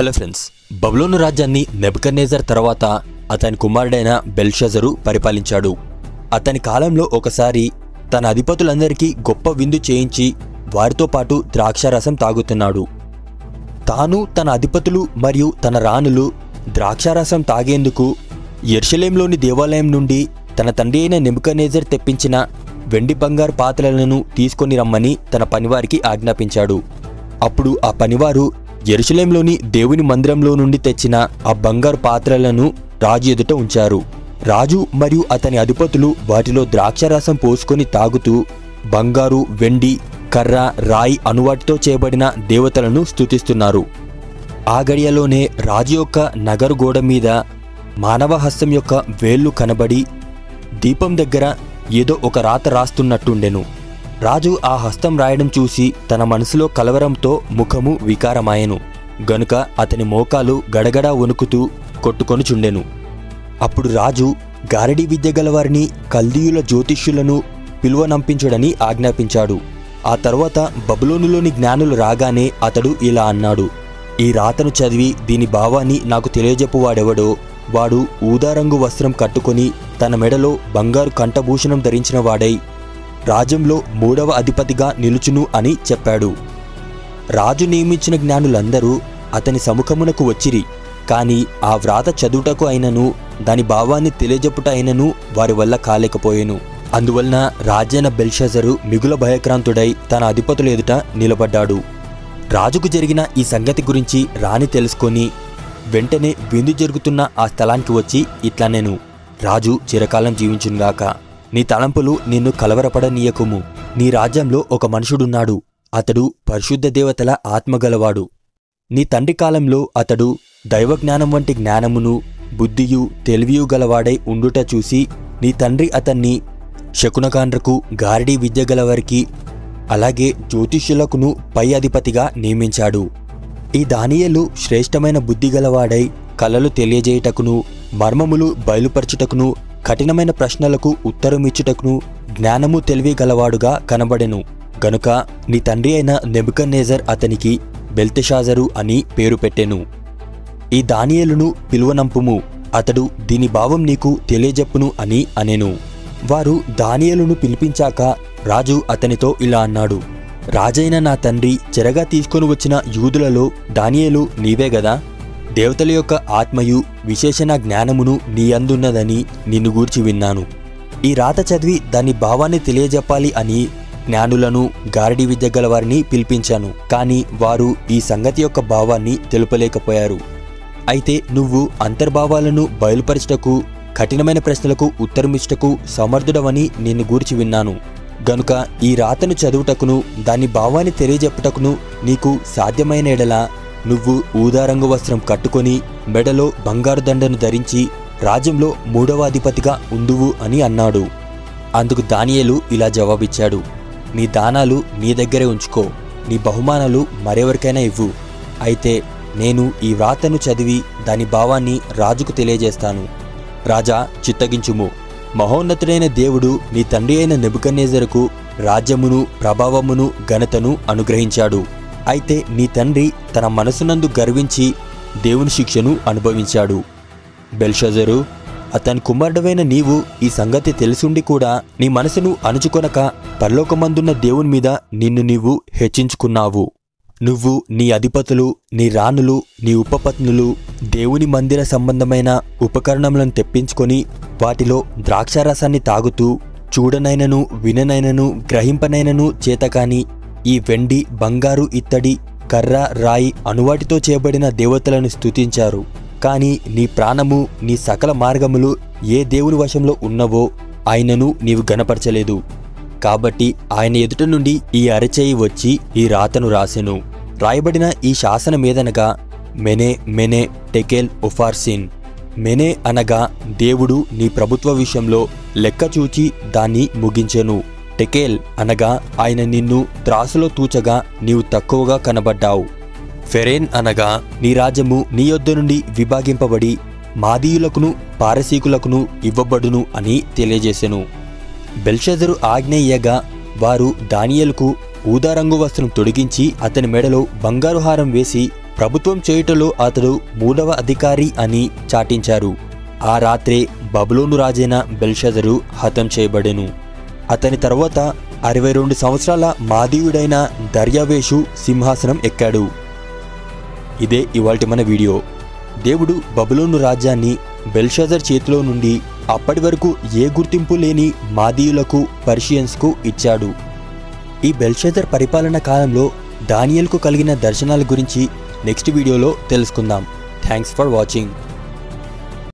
hello friends బబులోను రాజ్యాన్ని నెబుకన్నేజర్ తర్వాత అతని కుమారుడైన బెల్షజరు పరిపాలించాడు అతని కాలంలో ఒకసారి తన అధిపతులందరికీ గొప్ప విందు చేయించి వారితో పాటు ద్రాక్షారసం తాగుతున్నాడు తాను తన అధిపతులు మరియు తన రాణులు ద్రాక్షారసం తాగేందుకు ఎర్షలేంలోని దేవాలయం నుండి తన తండ్రి అయిన నెబుకనేజర్ తెప్పించిన వెండి బంగారు పాత్రలను తీసుకొని రమ్మని తన పనివారికి ఆజ్ఞాపించాడు అప్పుడు ఆ పనివారు ఎరుషలేంలోని దేవుని మందిరంలో నుండి తెచ్చిన ఆ బంగారు పాత్రలను రాజు ఎదుట ఉంచారు రాజు మరియు అతని అధిపతులు వాటిలో ద్రాక్షారసం పోసుకొని తాగుతూ బంగారు వెండి కర్ర రాయి అనువాటితో చేయబడిన దేవతలను స్తుతిస్తున్నారు ఆ గడియలోనే రాజు యొక్క నగరు గోడ మీద మానవ హస్తం యొక్క వేళ్లు కనబడి దీపం దగ్గర ఏదో ఒక రాత రాస్తున్నట్టుండెను రాజు ఆ హస్తం రాయడం చూసి తన మనసులో కలవరంతో ముఖము వికారమాయెను గనుక అతని మోకాలు గడగడా వణుకుతూ కొట్టుకొనుచుండెను అప్పుడు రాజు గారడీ విద్య గలవారిని కల్దీయుల జ్యోతిష్యులను పిలువనంపించుడని ఆజ్ఞాపించాడు ఆ తర్వాత బబులోనులోని జ్ఞానులు రాగానే అతడు ఇలా అన్నాడు ఈ రాతను చదివి దీని భావాన్ని నాకు తెలియజెప్పువాడెవడో వాడు ఊదారంగు వస్త్రం కట్టుకొని తన మెడలో బంగారు కంఠభూషణం ధరించిన వాడై రాజ్యంలో మూడవ అధిపతిగా నిలుచును అని చెప్పాడు రాజు నియమించిన జ్ఞానులందరూ అతని సముఖమునకు వచ్చిరి కాని ఆ వ్రాత చదువుటకు అయినను దాని భావాన్ని తెలియజెప్పుట అయినను వారి వల్ల కాలేకపోయెను అందువలన రాజైన బెల్షజరు మిగుల భయక్రాంతుడై తన అధిపతుల ఎదుట నిలబడ్డాడు రాజుకు జరిగిన ఈ సంగతి గురించి రాణి తెలుసుకొని వెంటనే విందు జరుగుతున్న ఆ స్థలానికి వచ్చి ఇట్లా నేను రాజు చిరకాలం జీవించునుగాక నీ తలంపులు నిన్ను కలవరపడనీయకుము నీ రాజ్యంలో ఒక మనుషుడున్నాడు అతడు పరిశుద్ధ దేవతల ఆత్మగలవాడు నీ తండ్రి కాలంలో అతడు దైవజ్ఞానం వంటి జ్ఞానమును బుద్ధియు తెలివియు గలవాడై ఉండుట చూసి నీ తండ్రి అతన్ని శకునకాండ్రకు గారడీ విద్య గలవారికి అలాగే జ్యోతిష్యులకును పై అధిపతిగా నియమించాడు ఈ దానియేలు శ్రేష్టమైన బుద్ధి గలవాడై కలలు తెలియజేయుటకును మర్మములు బయలుపరచుటకును కఠినమైన ప్రశ్నలకు ఉత్తరమిచ్చుటకును జ్ఞానము తెలివి గలవాడుగా కనబడెను గనుక నీ తండ్రి అయిన నెబుకన్నేజర్ అతనికి బెల్తెషాజరు అని పేరు పెట్టెను ఈ దానియేలును పిలువనంపుము అతడు దీని భావం నీకు తెలియజెప్పును అని అనెను వారు దానియేలును పిలిపించాక రాజు అతనితో ఇలా అన్నాడు రాజైన నా తండ్రి చెరగా తీసుకొని వచ్చిన యూదులలో దానియేలు నీవే గదా దేవతల యొక్క ఆత్మయు విశేషణ జ్ఞానమును నీ అందున్నదని నిన్ను గూర్చి విన్నాను ఈ రాత చదివి దాని భావాన్ని తెలియజెప్పాలి అని జ్ఞానులను గారడీ విద్య గలవారిని పిలిపించాను కానీ వారు ఈ సంగతి యొక్క భావాన్ని తెలుపలేకపోయారు అయితే నువ్వు అంతర్భావాలను బయలుపరచుటకు కఠినమైన ప్రశ్నలకు ఉత్తరమిచ్చుటకు సమర్థుడవని నిన్ను గూర్చి విన్నాను గనుక ఈ రాతను చదువుటకును దాని భావాన్ని తెలియజెప్పుటకును నీకు సాధ్యమైన ఎడల నువ్వు ఊదారంగు వస్త్రం కట్టుకొని మెడలో బంగారు దండను ధరించి రాజ్యంలో మూడవ అధిపతిగా ఉందువు అని అన్నాడు అందుకు దానియేలు ఇలా జవాబిచ్చాడు నీ దానాలు నీ దగ్గరే ఉంచుకో నీ బహుమానాలు మరెవరికైనా ఇవ్వు అయితే నేను ఈ వ్రాతను చదివి దాని భావాన్ని రాజుకు తెలియజేస్తాను రాజా చిత్తగించుము మహోన్నతుడైన దేవుడు నీ తండ్రి అయిన నెబుకన్నేజరుకు రాజ్యమును ప్రభావమును ఘనతను అనుగ్రహించాడు అయితే నీ తండ్రి తన మనసునందు గర్వించి దేవుని శిక్షను అనుభవించాడు బెల్షజరు అతని కుమారుడవైన నీవు ఈ సంగతి తెలిసుండి కూడా నీ మనసును అణుచుకొనక పరలోకమందున్న దేవుని మీద నిన్ను నీవు హెచ్చించుకున్నావు నువ్వు నీ అధిపతులు నీ రాణులు నీ ఉపపత్నులు దేవుని మందిర సంబంధమైన ఉపకరణములను తెప్పించుకొని వాటిలో ద్రాక్షారసాన్ని తాగుతూ చూడనైనను విననైనను గ్రహింపనైనను చేతకాని ఈ వెండి బంగారు ఇత్తడి కర్ర రాయి అనువాటితో చేయబడిన దేవతలను స్తుతించారు కాని నీ ప్రాణము నీ సకల మార్గములు ఏ దేవుని వశంలో ఉన్నవో ఆయనను నీవు గనపరచలేదు కాబట్టి ఆయన ఎదుట నుండి ఈ అరచేయి వచ్చి ఈ రాతను రాసెను రాయబడిన ఈ శాసనమేదనగా మెనే మెనే టెకెల్ ఒఫార్సిన్ మెనే అనగా దేవుడు నీ ప్రభుత్వ విషయంలో లెక్క చూచి దాన్ని ముగించెను టెకేల్ అనగా ఆయన నిన్ను త్రాసులో తూచగా నీవు తక్కువగా కనబడ్డావు ఫెరేన్ అనగా నీ రాజ్యము నీ యొద్ద నుండి విభాగింపబడి మాదీయులకును పారసీకులకును ఇవ్వబడును అని తెలియజేసెను బెల్షజరు ఆజ్ఞ ఇయ్యగా వారు దానియేలుకు ఊదారంగు వస్త్రం తొడిగించి అతని మెడలో బంగారు హారం వేసి ప్రభుత్వం చేయుటలో అతడు మూడవ అధికారి అని చాటించారు ఆ రాత్రే బబులోను రాజైన బెల్షజరు హతం చేయబడెను అతని తర్వాత అరవై రెండు సంవత్సరాల మాదీయుడైన దర్యావేషు సింహాసనం ఎక్కాడు ఇదే ఇవాల్టి మన వీడియో దేవుడు బబులోను రాజ్యాన్ని బెల్షజర్ చేతిలో నుండి అప్పటి వరకు ఏ గుర్తింపు లేని మాదీయులకు పర్షియన్స్కు ఇచ్చాడు ఈ బెల్షజర్ పరిపాలన కాలంలో దానియల్కు కలిగిన దర్శనాల గురించి నెక్స్ట్ వీడియోలో తెలుసుకుందాం థ్యాంక్స్ ఫర్ వాచింగ్